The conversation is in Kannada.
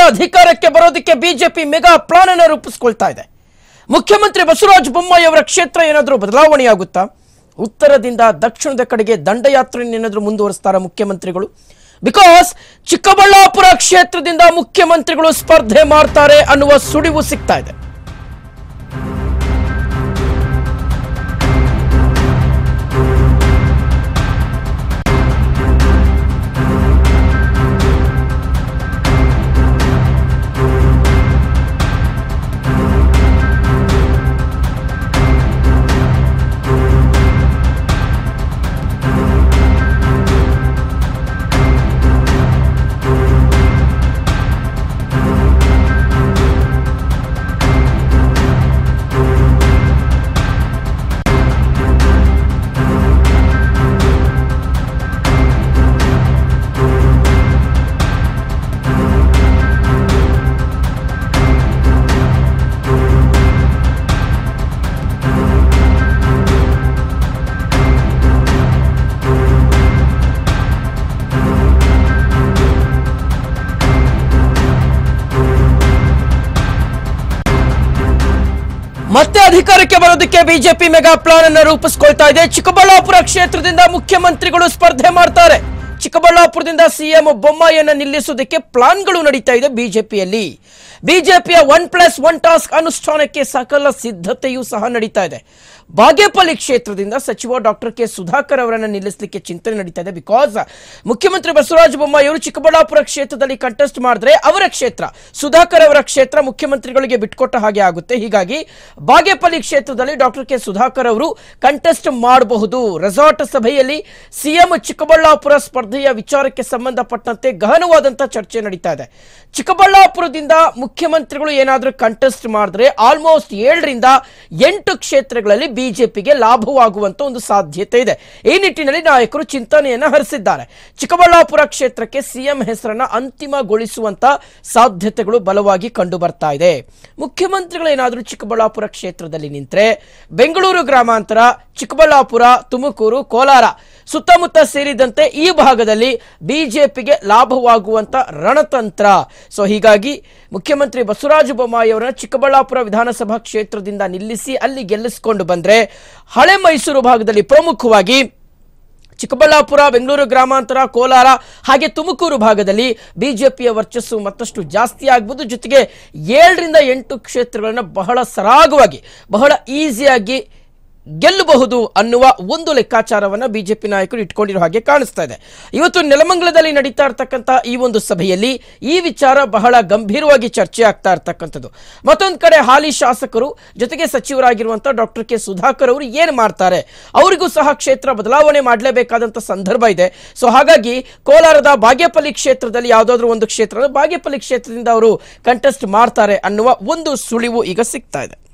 ಅಧಿಕಾರಕ್ಕೆ ಬರೋದಕ್ಕೆ ಬಿಜೆಪಿ ಮೆಗಾ ಪ್ಲಾನ್ ಅನ್ನು ರೂಪಿಸ್ಕೊಳ್ತಾ ಇದೆ ಮುಖ್ಯಮಂತ್ರಿ ಬಸವರಾಜ ಬೊಮ್ಮಾಯಿ ಅವರ ಕ್ಷೇತ್ರ ಏನಾದರೂ ಬದಲಾವಣೆಯಾಗುತ್ತಾ ಉತ್ತರದಿಂದ ದಕ್ಷಿಣದ ಕಡೆಗೆ ದಂಡಯಾತ್ರೆ ಏನಾದರೂ ಮುಂದುವರಿಸ್ತಾರ ಮುಖ್ಯಮಂತ್ರಿಗಳು ಬಿಕಾಸ್ ಚಿಕ್ಕಬಳ್ಳಾಪುರ ಕ್ಷೇತ್ರದಿಂದ ಮುಖ್ಯಮಂತ್ರಿಗಳು ಸ್ಪರ್ಧೆ ಮಾಡ್ತಾರೆ ಅನ್ನುವ ಸುಳಿವು ಸಿಗ್ತಾ ಇದೆ ಮತ್ತೆ ಅಧಿಕಾರಕ್ಕೆ ಬರೋದಕ್ಕೆ ಬಿಜೆಪಿ ಮೆಗಾ ಪ್ಲಾನ್ ಅನ್ನು ರೂಪಿಸ್ಕೊಳ್ತಾ ಇದೆ ಚಿಕ್ಕಬಳ್ಳಾಪುರ ಕ್ಷೇತ್ರದಿಂದ ಮುಖ್ಯಮಂತ್ರಿಗಳು ಸ್ಪರ್ಧೆ ಮಾಡ್ತಾರೆ ಚಿಕ್ಕಬಳ್ಳಾಪುರದಿಂದ ಸಿಎಂ ಬೊಮ್ಮಾಯಿಯನ್ನ ನಿಲ್ಲಿಸೋದಕ್ಕೆ ಪ್ಲಾನ್ಗಳು ನಡೀತಾ ಇದೆ ಬಿಜೆಪಿಯಲ್ಲಿ ಬಿಜೆಪಿಯ ಒನ್ ಪ್ಲಸ್ ಒನ್ ಟಾಸ್ಕ್ ಅನುಷ್ಠಾನಕ್ಕೆ ಸಕಲ ಸಿದ್ಧತೆಯೂ ಸಹ ನಡೀತಾ ಇದೆ ಬಾಗೇಪಲ್ಲಿ ಕ್ಷೇತ್ರದಿಂದ ಸಚಿವ ಡಾಕ್ಟರ್ ಕೆ ಸುಧಾಕರ್ ಅವರನ್ನ ನಿಲ್ಲಿಸಲಿಕ್ಕೆ ಚಿಂತನೆ ನಡೀತಾ ಇದೆ ಬಿಕಾಸ್ ಮುಖ್ಯಮಂತ್ರಿ ಬಸವರಾಜ ಬೊಮ್ಮಾಯಿ ಅವರು ಚಿಕ್ಕಬಳ್ಳಾಪುರ ಕ್ಷೇತ್ರದಲ್ಲಿ ಕಂಟೆಸ್ಟ್ ಮಾಡಿದ್ರೆ ಅವರ ಕ್ಷೇತ್ರ ಸುಧಾಕರ್ ಅವರ ಕ್ಷೇತ್ರ ಮುಖ್ಯಮಂತ್ರಿಗಳಿಗೆ ಬಿಟ್ಕೊಟ್ಟ ಹಾಗೆ ಆಗುತ್ತೆ ಹೀಗಾಗಿ ಬಾಗೇಪಲ್ಲಿ ಕ್ಷೇತ್ರದಲ್ಲಿ ಡಾಕ್ಟರ್ ಕೆ ಸುಧಾಕರ್ ಅವರು ಕಂಟೆಸ್ಟ್ ಮಾಡಬಹುದು ರೆಸಾರ್ಟ್ ಸಭೆಯಲ್ಲಿ ಸಿಎಂ ಚಿಕ್ಕಬಳ್ಳಾಪುರ ಸ್ಪರ್ಧೆಯ ವಿಚಾರಕ್ಕೆ ಸಂಬಂಧಪಟ್ಟಂತೆ ಗಹನವಾದಂತಹ ಚರ್ಚೆ ನಡೀತಾ ಇದೆ ಚಿಕ್ಕಬಳ್ಳಾಪುರದಿಂದ ಮುಖ್ಯಮಂತ್ರಿಗಳು ಏನಾದರೂ ಕಂಟೆಸ್ಟ್ ಮಾಡಿದ್ರೆ ಆಲ್ಮೋಸ್ಟ್ ಏಳರಿಂದ ಎಂಟು ಕ್ಷೇತ್ರಗಳಲ್ಲಿ ಬಿಜೆಪಿಗೆ ಲಾಭವಾಗುವಂತ ಒಂದು ಸಾಧ್ಯತೆ ಇದೆ ಈ ನಿಟ್ಟಿನಲ್ಲಿ ನಾಯಕರು ಚಿಂತನೆಯನ್ನ ಹರಿಸಿದ್ದಾರೆ ಚಿಕ್ಕಬಳ್ಳಾಪುರ ಕ್ಷೇತ್ರಕ್ಕೆ ಸಿಎಂ ಹೆಸರನ್ನ ಅಂತಿಮಗೊಳಿಸುವಂತ ಸಾಧ್ಯತೆಗಳು ಬಲವಾಗಿ ಕಂಡು ಬರ್ತಾ ಇದೆ ಮುಖ್ಯಮಂತ್ರಿಗಳು ಏನಾದರೂ ಚಿಕ್ಕಬಳ್ಳಾಪುರ ಕ್ಷೇತ್ರದಲ್ಲಿ ನಿಂತರೆ ಬೆಂಗಳೂರು ಗ್ರಾಮಾಂತರ ಚಿಕ್ಕಬಳ್ಳಾಪುರ ತುಮಕೂರು ಕೋಲಾರ ಸುತ್ತಮುತ್ತ ಸೇರಿದಂತೆ ಈ ಭಾಗದಲ್ಲಿ ಬಿಜೆಪಿಗೆ ಲಾಭವಾಗುವಂತ ರಣತಂತ್ರ ಸೊ ಹೀಗಾಗಿ ಮುಖ್ಯಮಂತ್ರಿ ಬಸವರಾಜ ಬೊಮ್ಮಾಯಿ ಅವರನ್ನ ಚಿಕ್ಕಬಳ್ಳಾಪುರ ವಿಧಾನಸಭಾ ಕ್ಷೇತ್ರದಿಂದ ನಿಲ್ಲಿಸಿ ಅಲ್ಲಿ ಗೆಲ್ಲಿಸಿಕೊಂಡು ಬಂದ್ರೆ ಹಳೆ ಮೈಸೂರು ಭಾಗದಲ್ಲಿ ಪ್ರಮುಖವಾಗಿ ಚಿಕ್ಕಬಳ್ಳಾಪುರ ಬೆಂಗಳೂರು ಗ್ರಾಮಾಂತರ ಕೋಲಾರ ಹಾಗೆ ತುಮಕೂರು ಭಾಗದಲ್ಲಿ ಬಿಜೆಪಿಯ ವರ್ಚಸ್ಸು ಮತ್ತಷ್ಟು ಜಾಸ್ತಿ ಆಗ್ಬೋದು ಜೊತೆಗೆ ಏಳರಿಂದ ಎಂಟು ಕ್ಷೇತ್ರಗಳನ್ನ ಬಹಳ ಸರಾಗವಾಗಿ ಬಹಳ ಈಸಿಯಾಗಿ ಗೆಲ್ಲಬಹುದು ಅನ್ನುವ ಒಂದು ಲೆಕ್ಕಾಚಾರವನ್ನ ಬಿಜೆಪಿ ನಾಯಕರು ಇಟ್ಕೊಂಡಿರೋ ಹಾಗೆ ಕಾಣಿಸ್ತಾ ಇದೆ ಇವತ್ತು ನೆಲಮಂಗಲದಲ್ಲಿ ನಡೀತಾ ಇರ್ತಕ್ಕಂಥ ಈ ಒಂದು ಸಭೆಯಲ್ಲಿ ಈ ವಿಚಾರ ಬಹಳ ಗಂಭೀರವಾಗಿ ಚರ್ಚೆ ಆಗ್ತಾ ಇರ್ತಕ್ಕಂಥದ್ದು ಮತ್ತೊಂದು ಕಡೆ ಹಾಲಿ ಶಾಸಕರು ಜೊತೆಗೆ ಸಚಿವರಾಗಿರುವಂತಹ ಡಾಕ್ಟರ್ ಕೆ ಸುಧಾಕರ್ ಅವರು ಏನು ಮಾಡ್ತಾರೆ ಅವರಿಗೂ ಸಹ ಕ್ಷೇತ್ರ ಬದಲಾವಣೆ ಮಾಡಲೇಬೇಕಾದಂತ ಸಂದರ್ಭ ಇದೆ ಸೊ ಹಾಗಾಗಿ ಕೋಲಾರದ ಬಾಗೇಪಲ್ಲಿ ಕ್ಷೇತ್ರದಲ್ಲಿ ಯಾವುದಾದ್ರೂ ಒಂದು ಕ್ಷೇತ್ರ ಬಾಗೇಪಲ್ಲಿ ಕ್ಷೇತ್ರದಿಂದ ಅವರು ಕಂಟೆಸ್ಟ್ ಮಾಡ್ತಾರೆ ಅನ್ನುವ ಒಂದು ಸುಳಿವು ಈಗ ಸಿಗ್ತಾ ಇದೆ